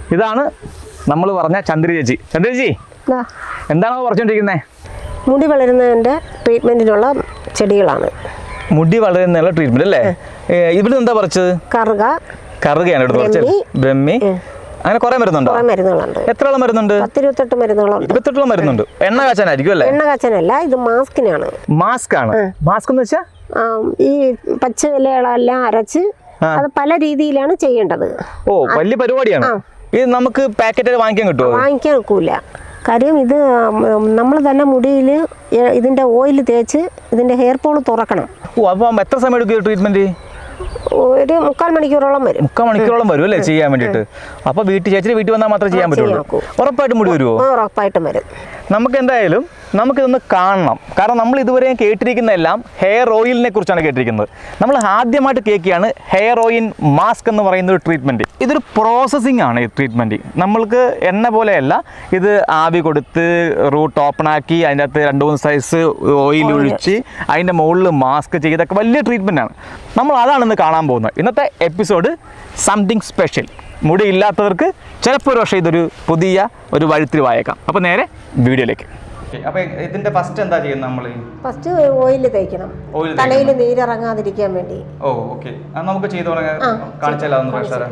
ഇതാണ് നമ്മൾ പറഞ്ഞ ചന്ദ്ര ചേച്ചി ചന്ദ്ര ചേച്ചി ദാ, എന്താണോ പറഞ്ഞുകൊണ്ടിരിക്കുന്നത് മുടി വളരുന്നതിൻ്റെ ട്രീറ്റ്മെൻറ്റിനുള്ള ചെടികളാണ് മുടി വളരുന്നുള്ള ട്രീറ്റ്മെന്റ് അല്ലേ ഇവിടെ എന്താ പറിച്ചത് കറുക കറുകയാണ് എടുത്ത് പറിച്ചത് ബ്രഹ്മി. ബ്രഹ്മി അങ്ങനെ കുറെ മരുന്നുണ്ടോ കുറേ മരുന്നുകളുണ്ട് എത്ര ആളും മരുന്നുണ്ട് പത്തിരുപത്തെട്ട് മരുന്നുകളുണ്ട് ഇരുപത്തെട്ടോളം മരുന്നുണ്ട് എണ്ണ കാച്ചാനായിരിക്കും അല്ലേ എണ്ണ കാച്ചനല്ല ഇത് മാസ്കിനാണ് മാസ്ക് ആണ് മാസ്ക് എന്ന് വെച്ചാൽ ആ, ഈ പച്ച ഇലകളെല്ലാം അരച്ച് ആ. അത് പല രീതിയിലാണ് ചെയ്യേണ്ടത് ഓ വലിയ പരിപാടിയാണ് ഇത് നമുക്ക് പാക്കറ്റ് വാങ്ങിക്കാൻ കിട്ടുമോ വാങ്ങിക്കാൻ ഒക്കില്ല കാര്യം ഇത് നമ്മൾ തന്നെ മുടിയിൽ ഇതിൻ്റെ ഓയിൽ തേച്ച് ഇതിൻ്റെ ഹെയർ പോൾ തുറക്കണം ഓ അപ്പം എത്ര സമയം എടുക്കും ട്രീറ്റ്മെന്റ് ഒരു മുക്കാൽ മണിക്കൂറോളം വരും മുക്കാൽ മണിക്കൂറോളം വരും അല്ലേ ചെയ്യാൻ വേണ്ടിയിട്ട് അപ്പൊ വീട്ടിൽ ചേച്ചി വീട്ടിൽ വന്നാൽ മാത്രമേ ചെയ്യാൻ പറ്റുള്ളൂ ചെയ്യാൻ ഒക്കൂ. ഉറപ്പായിട്ടും മുടി വരുമോ ആ, ഉറപ്പായിട്ടും വരും നമുക്ക് എന്തായാലും നമുക്കിതൊന്ന് കാണണം കാരണം നമ്മൾ ഇതുവരെയും കേട്ടിരിക്കുന്ന എല്ലാം ഹെയർ ഓയിലിനെ കുറിച്ചാണ് കേട്ടിരിക്കുന്നത് നമ്മൾ ആദ്യമായിട്ട് കേൾക്കുകയാണ് ഹെയർ ഓയിൽ മാസ്ക് എന്ന് പറയുന്ന ഒരു ട്രീറ്റ്മെൻറ്റ് ഇതൊരു പ്രോസസ്സിംഗ് ആണ് ഈ ട്രീറ്റ്മെൻറ്റ് നമ്മൾക്ക് എണ്ണ പോലെയല്ല ഇത് ആവി കൊടുത്ത് റൂട്ട് ഓപ്പൺ ആക്കി അതിൻ്റെ അകത്ത് രണ്ട് മൂന്ന് സൈസ് ഓയിൽ ഒഴിച്ച് അതിൻ്റെ മുകളിൽ മാസ്ക് ചെയ്തൊക്കെ വലിയ ട്രീറ്റ്മെൻ്റ് ആണ് നമ്മൾ അതാണ് ഇന്ന് കാണാൻ പോകുന്നത് ഇന്നത്തെ എപ്പിസോഡ് സംതിങ് സ്പെഷ്യൽ മുടി ഇല്ലാത്തവർക്ക് ചിലപ്പോൾ ഒരു പക്ഷേ ഇതൊരു പുതിയ ഒരു വഴിത്തിരിവായേക്കാം അപ്പോൾ നേരെ വീഡിയോയിലേക്ക് അപ്പോൾ ഇതിന്റെ ഫസ്റ്റ് എന്താ ചെയ്യുന്നത് നമ്മൾ ഫസ്റ്റ് ഓയിൽ തേക്കണം Oil തലയിൽ നീരിറങ്ങാതിരിക്കാൻ വേണ്ടി ഓ ഓക്കെ നമുക്ക് ചെയ്തു തുടങ്ങാൻ ആ, കാണിച്ചാലോ ഒന്ന് പ്രഷർ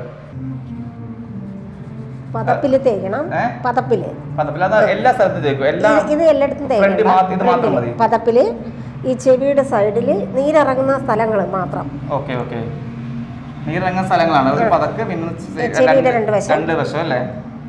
പതപ്പിൽ തേക്കണം ഏ? പതപ്പില് പതപ്പില്ല അത് എല്ലാ സ്ഥലത്തും തേക്കും എല്ലാ ഇത് ഇത് എല്ലായിടത്തും Front മാ- ഇത് മാത്രം മതി. തേക്കണം പതപ്പില് ഈ ചെവിയുടെ സൈഡിൽ നീരിറങ്ങുന്ന സ്ഥലങ്ങൾ മാത്രം ഓക്കെ ഓക്കെ നീരിറങ്ങുന്ന സ്ഥലങ്ങളാണ് ഒരു പതക്ക് പിന്നെ സെ- ചെവിയുടെ രണ്ട് വശം. രണ്ട് വശം അല്ലേ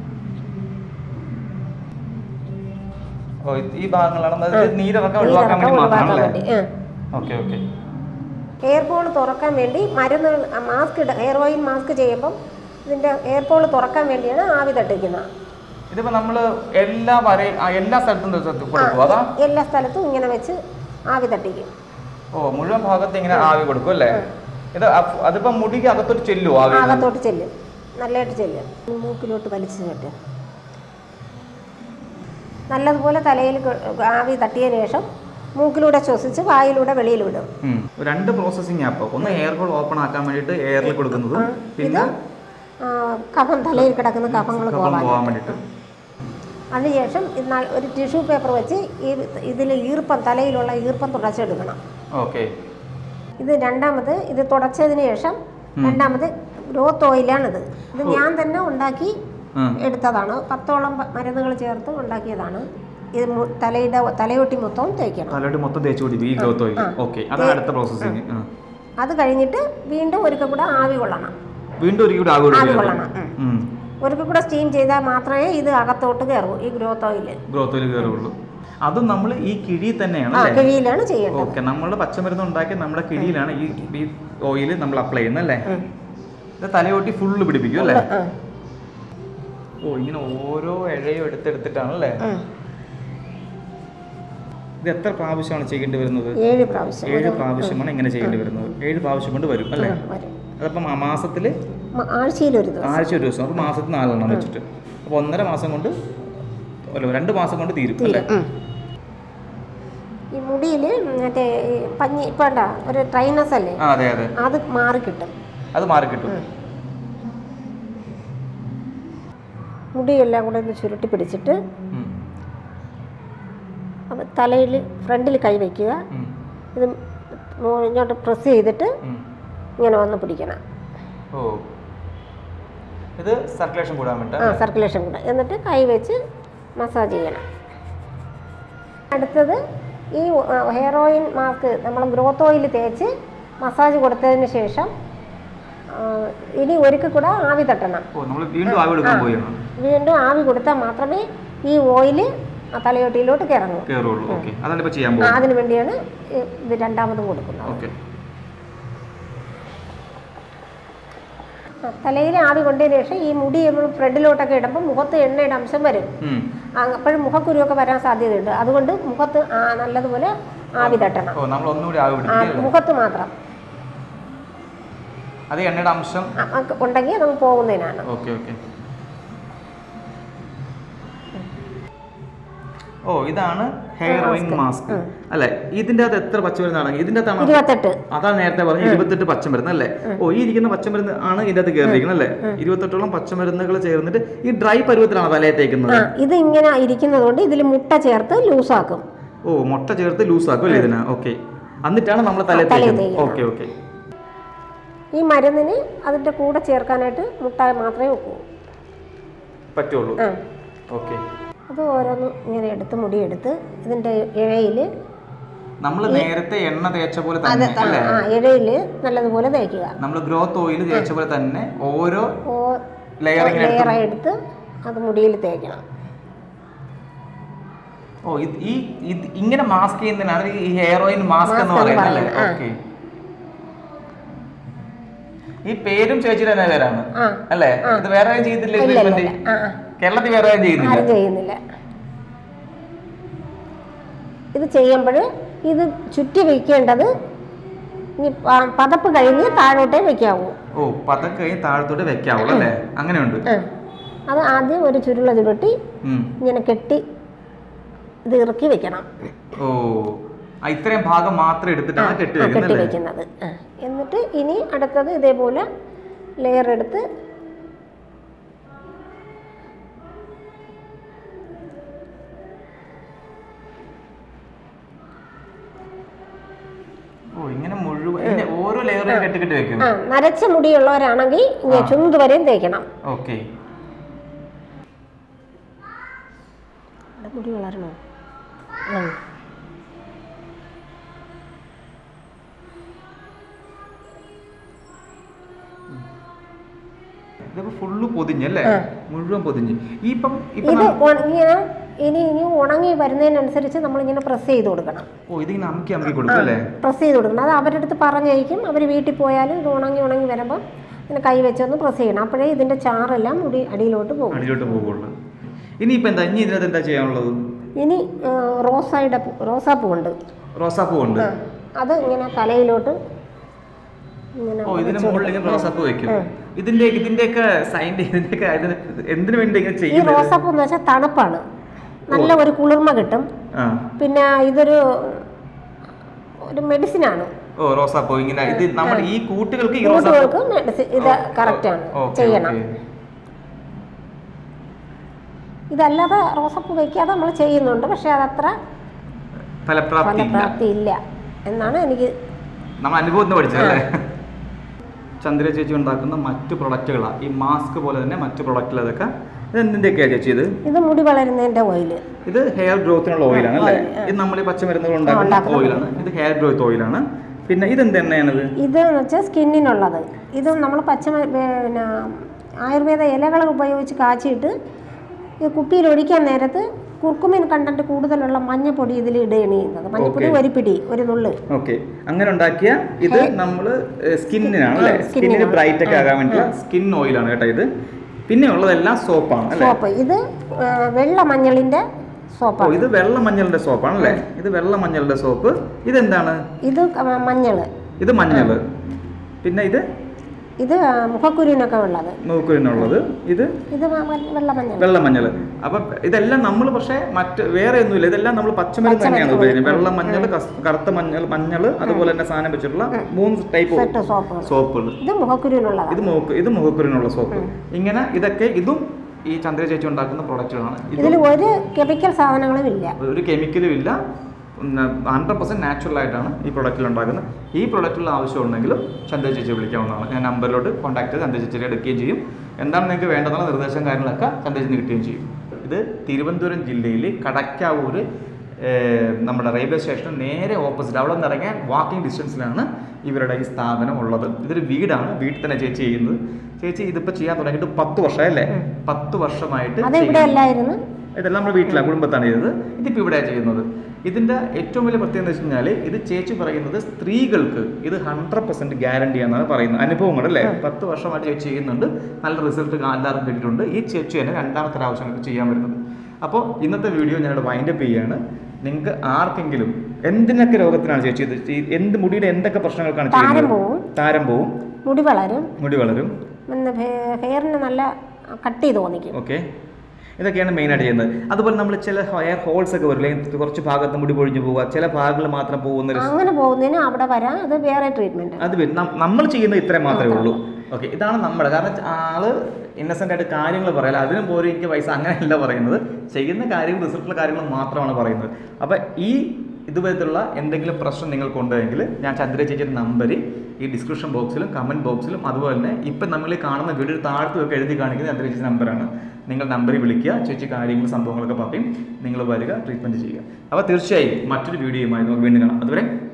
ഓ ഇത് ഈ ഭാഗങ്ങളാണ് അത് നീരിറക്കം ഒഴിവാക്കാൻ നീരിറക്കം വേണ്ടി ഒഴിവാക്കാൻ മാത്രമാണല്ലേ വേണ്ടി ആ ഓക്കെ ഓക്കെ എയർ ബോൾ തുറക്കാൻ വേണ്ടി മരുന്ന് മാസ്ക് ഇട എയർ ഓയിൽ മാസ്ക് ചെയ്യുമ്പം ഇതിൻ്റെ എയർ ബോൾ തുറക്കാൻ വേണ്ടിയാണ് ആവി തട്ടിക്കുന്നത് ഇതിപ്പോ നമ്മള് എല്ലാ വരയും ആ, എല്ലാ സ്ഥലത്തും ഇത് കൊടുക്കും അതാ എല്ലാ സ്ഥലത്തും ഇങ്ങനെ വെച്ച് ആവി തട്ടിക്കും ഓ മുഴുവൻ ഭാഗത്ത് ഇങ്ങനെ ആവി കൊടുക്കും അല്ലേ ഇത് അപ്പ- അതിപ്പോ മുടിക്ക് അകത്തോട്ട് ചെല്ലുവോ ആവി അകത്തോട്ട് ചെല്ലും നല്ലതായിട്ട് ചെല്ലും മൂക്കിലോട്ട് വലിച്ചു കെട്ടും നല്ലതുപോലെ തലയിൽ ക- ആവി തട്ടിയതിന് ശേഷം മൂക്കിലൂടെ ശ്വസിച്ച് വായിലൂടെ വെളിയിൽ വിടും ഉം. രണ്ട് പ്രോസസ്സിംഗ് ആപ്പ് ഒന്ന് എയർ ഹോൾ ഓപ്പൺ ആക്കാൻ വേണ്ടിയിട്ട് എയറിൽ കൊടുക്കുന്നത് ഇത് പിന്നെ ആ, കഫം തലയിൽ കിടക്കുന്ന കഫങ്ങൾ കഫം പോകാൻ പോകാൻ വേണ്ടിയിട്ട് അതിനുശേഷം ഇത് ന- ഒരു ടിഷ്യൂ പേപ്പർ വെച്ച് ഈ ഇതിൽ ഈർപ്പം തലയിലുള്ള ഈർപ്പം തുടച്ചെടുക്കണം ഓക്കെ ഇത് രണ്ടാമത് ഇത് തുടച്ചതിന് ശേഷം രണ്ടാമത് ഗ്രോത്ത് ഓയിലാണിത് ഇത് ഞാൻ തന്നെ ഉണ്ടാക്കി എടുത്തതാണ് പത്തോളം പ- മരുന്നുകൾ ചേർത്ത് ഉണ്ടാക്കിയതാണ് ഇത് മു- തലയുടെ തലയൊട്ടി മൊത്തവും തേക്കണം തലയോട്ട് മൊത്തം തേച്ച് പിടിക്കും ഈ ഗ്രോത്ത് ഓയിൽ ഓക്കെ അതാണ് അടുത്ത പ്രോസസ്സിങ് അത് കഴിഞ്ഞിട്ട് വീണ്ടും ഒരിക്കൽ കൂടെ ആവി കൊള്ളണം വീണ്ടും ഒരിക്കലും കൂടി ആവി ആവി കൊടുക്കും കൊള്ളണം ഉം. ഒരിക്കൽ കൂടെ സ്റ്റീം ചെയ്താൽ മാത്രമേ ഇത് അകത്തോട്ട് കയറൂ ഈ ഗ്രോത്ത് ഓയിൽ ഗ്രോത്ത് ഓയിൽ കയറുള്ളൂ അതും നമ്മൾ ഈ കിഴി തന്നെയാണ് ആ അല്ലേ കിഴിയിലാണ് ചെയ്യേണ്ടത് ഓക്കെ നമ്മൾ പച്ചമരുന്ന് ഉണ്ടാക്കി നമ്മുടെ കിഴിയിലാണ് ഈ ഈ ഓയിൽ നമ്മൾ അപ്ലൈ ചെയ്യുന്നത് അല്ലേ ഇത് തലയോട്ടി ഫുള്ള് പിടിപ്പിക്കും അല്ലേ ആ, ഓ ഇങ്ങനെ ഓരോ ഇഴയും എടുത്തെടുത്തിട്ടാണ് അല്ലേ ഉം. ഇത് എത്ര പ്രാവശ്യമാണ് ചെയ്യേണ്ടി വരുന്നത് ഏഴ് പ്രാവശ്യം ഏഴ് പ്രാവശ്യമാണ് ഇങ്ങനെ ചെയ്യേണ്ടി വരുന്നത് ഏഴ് പ്രാവശ്യം കൊണ്ട് വരും അല്ലേ വരും അതപ്പം ആ മാസത്തിൽ മ- ആഴ്ചയിൽ ഒരു ദിവസം ആഴ്ച ഒരു ദിവസം അപ്പോൾ മാസത്തിൽ നാലെണ്ണം വെച്ചിട്ട് അപ്പോൾ ഒന്നര മാസം കൊണ്ട് അല്ല രണ്ട് മാസം കൊണ്ട് തീരും അല്ലേ ഉം. ഈ മുടിയിൽ മറ്റേ ഈ പഞ്ഞി ഇപ്പം ഉണ്ടാ ഒരു ട്രൈനസ് അല്ലേ ആ അതെ അതെ അത് മാറി കിട്ടും അത് മാറി കിട്ടും മുടിയെല്ലാം കൂടെ ഒന്ന് ചുരുട്ടി പിടിച്ചിട്ട് ഉം. അപ്പം തലയിൽ ഫ്രണ്ടിൽ കൈ വയ്ക്കുക ഉം. ഇത് മോ- ഇങ്ങോട്ട് പ്രസ് ചെയ്തിട്ട് ഉം. ഇങ്ങനെ വന്ന് പിടിക്കണം ഓ ഇത് സർക്കുലേഷൻ കൂടാൻ ആ വേണ്ടി സർക്കുലേഷൻ കൂടെ എന്നിട്ട് കൈ വെച്ച് മസാജ് ചെയ്യണം അടുത്തത് ഈ ഹെയർ ഓയിൽ മാസ്ക് നമ്മൾ ഗ്രോത്ത് ഓയിൽ തേച്ച് മസാജ് കൊടുത്തതിന് ശേഷം ആ, ഇനി ഒരിക്കൽ കൂടെ ആവി തട്ടണം ഓ നമ്മൾ വീണ്ടും ആവി എടുക്കാൻ പോയാണ് വീണ്ടും ആവി കൊടുത്താൽ മാത്രമേ ഈ ഓയിൽ തലയോട്ടിയിലോട്ട് കയറങ്ങൂ കയറുള്ളൂ ഓക്കെ അതാണ് ഇപ്പോൾ ചെയ്യാൻ ആ, പോകുന്നത് അതിന് വേണ്ടിയാണ് ഈ ഇത് രണ്ടാമതും കൊടുക്കുന്നത് ഓക്കെ തലയിൽ ആവി കൊണ്ടതിന് ശേഷം ഈ മുടി നമ്മൾ ഫ്രണ്ടിലോട്ടൊക്കെ ഇടുമ്പോൾ മുഖത്ത് എണ്ണയുടെ അംശം വരും ആ, അപ്പോഴും മുഖക്കുരുവൊക്കെ വരാൻ സാധ്യതയുണ്ട് അതുകൊണ്ട് മുഖത്ത് ആ നല്ലതുപോലെ ആവി തട്ടണം ഓ നമ്മൾ ഒന്നുകൂടി ആവി ആ, പിടിക്കും മുഖത്ത് മാത്രം അത് എണ്ണയുടെ അംശം ആ, ആ, ഉണ്ടെങ്കിൽ നമുക്ക് പോകുന്നതിനാണ് ഓക്കെ ഓക്കെ ഓ ഇതാണ് ഹെയർ ഓയിൽ മാസ്ക് അല്ലെ ഇതിന്റെ അകത്ത് എത്ര പച്ചമരുന്നാണ് ഇതിന്റെ അകത്താണ് ഇരുപത്തെട്ട് അതാണ് നേരത്തെ പറഞ്ഞ ഇരുപത്തെട്ട് പച്ചമരുന്ന് അല്ലേ ഓ ഈ ഇരിക്കുന്ന പച്ചമരുന്ന് ആണ് ഇതിന്റെ അകത്ത് കയറിയിരിക്കുന്നത് അല്ലേ ഇരുപത്തെട്ടോളം പച്ചമരുന്നുകൾ ചേർന്നിട്ട് ഈ ഡ്രൈ പരുവത്തിലാണ് തലയെ തേക്കുന്നത് ആ ഇത് ഇങ്ങനെ ഇരിക്കുന്നത് കൊണ്ട് ഇതിൽ മുട്ട ചേർത്ത് ലൂസാക്കും ഓ മുട്ട ചേർത്ത് ലൂസ് ആക്കും അല്ലേ ഇതിന് ഓക്കെ എന്നിട്ടാണ് നമ്മൾ തലയിൽ തലയിൽ തേക്കുന്നത് തേക്കുന്നത്. ഓക്കെ ഓക്കെ ഈ മരുന്നിന് അതിൻ്റെ കൂടെ ചേർക്കാനായിട്ട് മുട്ട മാത്രമേ ഒക്കൂ പറ്റുള്ളൂ ആ ഓക്കെ അത് ഓരോന്ന് ഇങ്ങനെ എടുത്ത് മുടിയെടുത്ത് ഇതിൻ്റെ ഇഴയിൽ നമ്മൾ നേരത്തെ എണ്ണ തേച്ച പോലെ അത് തന്നെ ആ അല്ലേ ആ ഇഴയിൽ നല്ലതുപോലെ തേക്കുക നമ്മൾ ഗ്രോത്ത് ഓയിൽ തേച്ച പോലെ തന്നെ ഓരോ ഓ ലെയറിങ്ങനെ എടുത്ത് ലെയറായി എടുത്ത് അത് മുടിയിൽ തേക്കണം ഓ ഇത് ഈ ഇത് ഇങ്ങനെ മാസ്ക് ചെയ്യുന്നതിനാണ് ഈ ഹെയർ ഓയിൽ മാസ്ക് എന്ന് Mask എന്ന് പറയുന്നത് അല്ലേ പറയുന്നത്, ആ. ഓക്കെ ഈ പേരും ചേച്ചിയുടെ തന്നെ പേരാണ് ആ അല്ലേ ഇത് വേറെ ആരും ചെയ്തില്ല ഇല്ല ഇല്ല ട്രീറ്റ്മെന്റ് ഇല്ല. ആ ആ കേരളത്തിൽ വേറെ ആരും ചെയ്യുന്നില്ല ആരും ചെയ്യുന്നില്ല ഇത് ചെയ്യുമ്പോൾ ഇത് ചുറ്റി വയ്ക്കേണ്ടത് ഇനി പ- പതപ്പ് കഴിഞ്ഞ് താഴോട്ടേ വെക്കാവൂ ഓ പതക്കെ കഴിഞ്ഞ് താഴത്തോട്ട് വെക്കാവുള്ളൂ അല്ലേ അങ്ങനെയുണ്ട് ആ അത് ആദ്യം ഒരു ചുരുള ചുരുട്ടി ഉം. ഇങ്ങനെ കെട്ടി ഇത് ഇറക്കി വെക്കണം ഓ ആ, ഇത്രയും ഭാഗം മാത്രം എടുത്തിട്ടാണ് കെട്ടി ആ, വെക്കുന്നത് കെട്ടി അല്ലേ വെക്കുന്നത് ആ. എന്നിട്ട് ഇനി അടുത്തത് ഇതേപോലെ ലെയർ എടുത്ത് ഓ ഇങ്ങനെ മുഴുവൻ ഇങ്ങനെ ഓരോ ലെയറും കെട്ടി കെട്ടി വെക്കും ആ നരച്ച മുടിയുള്ളവരാണെങ്കിൽ ഇങ്ങനെ ചുണ്ട് വരെയും തേക്കണം ഓക്കെ ഇവിടെ മുടി വളരണോ ആ. ഇതിപ്പോ ഫുള്ള് പൊതിഞ്ഞല്ലേ മുഴുവൻ പൊതിഞ്ഞ് ഈ ഇപ്പം ഇപ്പം ഇത് ഉണ- ഇങ്ങനെ ഇനി ഇനി ഉണങ്ങി വരുന്നതിനനുസരിച്ച് നമ്മളിങ്ങനെ പ്രസ് ചെയ്ത് കൊടുക്കണം ഓ ഇതിങ്ങനെ അമുക്കി അമുക്കി കൊടുക്കും അല്ലേ പ്രസ് ചെയ്ത് കൊടുക്കണം അത് അവരുടെ അടുത്ത് പറഞ്ഞേക്കും അവർ വീട്ടിൽ പോയാലും ഇത് ഉണങ്ങി ഉണങ്ങി വരുമ്പോൾ ഇങ്ങനെ കൈ വെച്ചൊന്ന് പ്രസ് ചെയ്യണം അപ്പോഴേ ഇതിൻ്റെ ചാറെല്ലാം മുടി അടിയിലോട്ട് പോകും അടിയിലോട്ട് പോകുള്ളൂ ഇനിയിപ്പോൾ എന്താ ഇനി ഇതിനകത്ത് എന്താ ചെയ്യാനുള്ളത് ഇനി ആ, റോസായുടെ പൂ- റോസാപ്പൂ ഉണ്ട് റോസാപ്പൂ ഉണ്ട് ആ, അത് ഇങ്ങനെ തലയിലോട്ട് ഇങ്ങനെ ഓ ഇതിന് മുകളിൽ ഇങ്ങനെ റോസാപ്പൂ വെക്കും ഇതിന്റെ ഇതിന്റെയൊക്കെ സൈൻ്റെ ഇതിന്റെയൊക്കെ ഇതിന് എന്തിനു വേണ്ടി ഇങ്ങനെ ഈ ചെയ്യുന്നത് റോസാപ്പൂ എന്ന് വെച്ചാൽ തണുപ്പാണ് നല്ല ഒരു കുളിർമ കിട്ടും ആ പിന്നെ ഇതൊരു ഒരു മെഡിസിനാണ് ഓ റോസാപ്പൂ ഇങ്ങനെ ഇത് നമ്മൾ ഈ കൂട്ടുകൾക്ക് ഈ റോസാപ്പൂ കൂട്ടുകൾക്ക് മെഡിസിൻ ഇത് കറക്റ്റാണ് ഓക്കെ ചെയ്യണം ഇതല്ലാതെ റോസപ്പൂ വയ്ക്കാതെ നമ്മൾ ചെയ്യുന്നുണ്ട് പക്ഷെ അതത്ര ഫലപ്രാപ്തി ഇല്ല ഫലപ്രാപ്തി ഇല്ല എന്നാണ് എനിക്ക് നമ്മൾ അനുഭവത്തിൽ പഠിച്ചതല്ലേ ചന്ദ്ര ചേച്ചി ഉണ്ടാക്കുന്ന മറ്റു പ്രൊഡക്റ്റുകളാണ് ഈ മാസ്ക് പോലെ തന്നെ മറ്റു പ്രൊഡക്റ്റുകൾ അതൊക്കെ ഇത് എന്തിൻ്റെയൊക്കെയാണ് ചേച്ചി ഇത് ഇത് മുടി വളരുന്നതിൻ്റെ ഓയില് ഇത് ഹെയർ ഗ്രോത്തിനുള്ള ഓയിലാണ് അല്ലേ ഇത് നമ്മൾ ഈ പച്ചമരുന്നുകൾ ഉണ്ടാക്കുന്ന ഉണ്ടാക്കുന്ന ഓയിലാണ് ഇത് ഹെയർ ഗ്രോത്ത് ഓയിലാണ് പിന്നെ ഇതെന്ത് എണ്ണയാണിത് ഇത് എന്ന് വെച്ചാൽ സ്കിന്നിനുള്ളത് ഇത് നമ്മൾ പച്ച പിന്നെ ആയുർവേദ ഇലകൾ ഉപയോഗിച്ച് കാച്ചിയിട്ട് ഈ കുപ്പിയിൽ ഒഴിക്കാൻ നേരത്ത് കുർക്കുമിൻ കണ്ടന്റ് കൂടുതലുള്ള മഞ്ഞപ്പൊടി ഇതിൽ ഇടുകയാണ് ചെയ്യുന്നത് മഞ്ഞപ്പൊടി Okay. ഒരു പിടി ഒരു നുള്ള് ഓക്കെ അങ്ങനെ ഉണ്ടാക്കിയ ഇത് നമ്മൾ സ്കിന്നിനാണ് അല്ലേ ആ, സ്കിന്നിന് സ്കിന്നിനാണ്. ബ്രൈറ്റ് ഒക്കെ ആകാൻ വേണ്ടിയുള്ള സ്കിൻ ഓയിലാണ് കേട്ടോ ഇത് പിന്നെ ഉള്ളതെല്ലാം സോപ്പാണ് അല്ലേ സോപ്പ് ഇത് ആ, വെള്ള മഞ്ഞളിൻ്റെ ഓ സോപ്പാണ് ഇത് വെള്ള മഞ്ഞളുടെ സോപ്പാണ് അല്ലേ ഇത് വെള്ള മഞ്ഞളുടെ സോപ്പ് ഇതെന്താണ് ഇത് മഞ്ഞൾ ഇത് മഞ്ഞൾ പിന്നെ ഇത് ഇത് ആ, മുഖക്കുരുവിനൊക്കെ ഉള്ളത് മൂക്കുരിനുള്ളത് ഇത് ഇത് മ- മ- വെള്ള മഞ്ഞൾ വെള്ള മഞ്ഞൾ അപ്പൊ ഇതെല്ലാം നമ്മൾ പക്ഷേ മറ്റ് വേറെ ഒന്നുമില്ല ഇതെല്ലാം നമ്മൾ പച്ചമരുന്ന് തന്നെയാണ് പച്ചമരുന്ന് ഉപയോഗിക്കുന്നത് വെള്ള മഞ്ഞൾ കസ്- കറുത്ത മഞ്ഞൾ മഞ്ഞൾ അതുപോലെ തന്നെ സാധനം വെച്ചിട്ടുള്ള മൂന്ന് ടൈപ്പ് സെറ്റ് സോപ്പുകൾ സോപ്പുകൾ ഇത് മുഖക്കുരുവിനുള്ളതാണ് ഇത് മൂക്ക് ഇത് മുഖക്കുരിനുള്ള സോപ്പ് ഇങ്ങനെ ഇതൊക്കെ ഇതും ഈ ചന്ദ്ര ചേച്ചി ഉണ്ടാക്കുന്ന പ്രൊഡക്റ്റുകളാണ് ഇത് ഇതിൽ ഒരു കെമിക്കൽ സാധനങ്ങളും ഇല്ല ഒരു കെമിക്കലും ഇല്ല ഹൺഡ്രഡ് പെർസെൻറ്റ് നാച്ചുറൽ ആയിട്ടാണ് ഈ പ്രൊഡക്റ്റിൽ ഉണ്ടാക്കുന്നത് ഈ പ്രൊഡക്റ്റിലുള്ള ആവശ്യം ഉണ്ടെങ്കിലും ചന്ദ്ര ചേച്ചി വിളിക്കാവുന്നതാണ് ഞാൻ നമ്പറിലോട്ട് കോൺടാക്ട് ചെയ്ത് ചന്ദ്ര ചേച്ചിയെ എടുക്കുകയും ചെയ്യും എന്താണ് നിങ്ങൾക്ക് വേണ്ടതെന്നുള്ള നിർദ്ദേശം കാര്യങ്ങളൊക്കെ ചന്ദ്ര ചേച്ചി കിട്ടുകയും ചെയ്യും ഇത് തിരുവനന്തപുരം ജില്ലയിൽ കടക്കാവൂർ ഏഹ്, നമ്മുടെ റെയിൽവേ സ്റ്റേഷൻ നേരെ ഓപ്പോസിറ്റ് അവിടെ നിന്ന് ഇറങ്ങിയാൽ വാക്കിംഗ് ഡിസ്റ്റൻസിലാണ് ഇവരുടെ ഈ സ്ഥാപനം ഉള്ളത് ഇതൊരു വീടാണ് വീട്ടിൽ തന്നെ ചേച്ചി ചെയ്യുന്നത് ചേച്ചി ഇതിപ്പോൾ ചെയ്യാൻ തുടങ്ങിയിട്ട് പത്ത് വർഷമല്ലേ പത്ത് വർഷമായിട്ട് അത് ഇവിടെ അല്ലായിരുന്നു ഇതെല്ലാം നമ്മുടെ വീട്ടിലാണ് കുടുംബത്താണ് ചെയ്തത് ഇതിപ്പോൾ ഇവിടെയാണ് ചെയ്യുന്നത് ഇതിൻ്റെ ഏറ്റവും വലിയ പ്രത്യേകത എന്ന് വെച്ച് കഴിഞ്ഞാൽ ഇത് ചേച്ചി പറയുന്നത് സ്ത്രീകൾക്ക് ഇത് ഹൺഡ്രഡ് പെർസെൻറ്റ് ഗ്യാരണ്ടി എന്നാണ് പറയുന്നത് അനുഭവങ്ങൾ അല്ലേ പത്ത് വർഷമായിട്ട് ചേച്ചി ചെയ്യുന്നുണ്ട് നല്ല റിസൾട്ട് എല്ലാവർക്കും കിട്ടിയിട്ടുണ്ട് ഈ ചേച്ചി തന്നെ രണ്ടാമത്തെ പ്രാവശ്യം ചെയ്യാൻ വരുന്നത് അപ്പോൾ ഇന്നത്തെ വീഡിയോ ഞാനിവിടെ വൈൻഡപ്പ് ചെയ്യുകയാണ് നിങ്ങൾക്ക് ആർക്കെങ്കിലും എന്തിനൊക്കെ രോഗത്തിനാണ് ചേച്ചി ഇത് ഈ എന്ത് മുടിയുടെ എന്തൊക്കെ പ്രശ്നങ്ങൾക്കാണ് താരം ചെയ്യുന്നത് പോവും താരം പോവും മുടി വളരും മുടി വളരും പിന്നെ ഹെയറിന് നല്ല കട്ടി തോന്നിക്കും ഓക്കെ ഇതൊക്കെയാണ് മെയിനായിട്ട് ചെയ്യുന്നത് അതുപോലെ നമ്മൾ ചില ഹെയർ ഹോൾസ് ഒക്കെ വരില്ലേ കുറച്ച് ഭാഗത്ത് മുടി പൊഴിഞ്ഞു പോവുക ചില ഭാഗങ്ങൾ മാത്രം പോകുന്ന ഒരു അങ്ങനെ പോകുന്നതിന് അവിടെ വരാം അത് വേറെ ട്രീറ്റ്മെന്റ് അത് വരും. നം- നമ്മൾ ചെയ്യുന്നത് ഇത്രേ മാത്രമേ ഉള്ളൂ ഓക്കെ ഇതാണ് നമ്മുടെ കാരണം ആള് ഇന്നസെന്റ് ആയിട്ട് കാര്യങ്ങൾ പറയല അതിനും പോലും എനിക്ക് പൈസ അങ്ങനെയല്ല പറയുന്നത് ചെയ്യുന്ന കാര്യങ്ങൾ റിസൾട്ടുള്ള കാര്യങ്ങൾ മാത്രമാണ് പറയുന്നത് അപ്പൊ ഈ ഇതുപോലത്തുള്ള എന്തെങ്കിലും പ്രശ്നം നിങ്ങൾക്കുണ്ടെങ്കിൽ ഞാൻ ചന്ദ്ര ചേച്ചിയുടെ നമ്പർ ഈ ഡിസ്ക്രിപ്ഷൻ ബോക്സിലും കമന്റ് ബോക്സിലും അതുപോലെ തന്നെ ഇപ്പം നമ്മൾ ഈ കാണുന്ന വീഡിയോ താഴത്തും ഒക്കെ എഴുതി കാണിക്കുന്ന ചന്ദ്ര ചേച്ചി നമ്പറാണ് നിങ്ങൾ നമ്പറിൽ വിളിക്കുക ചേച്ചി കാര്യങ്ങൾ സംഭവങ്ങളൊക്കെ പറയും നിങ്ങൾ വരിക ട്രീറ്റ്മെന്റ് ചെയ്യുക അപ്പോൾ തീർച്ചയായും മറ്റൊരു വീഡിയോയുമായി നമുക്ക് വീണ്ടും കാണാം അതുവരെ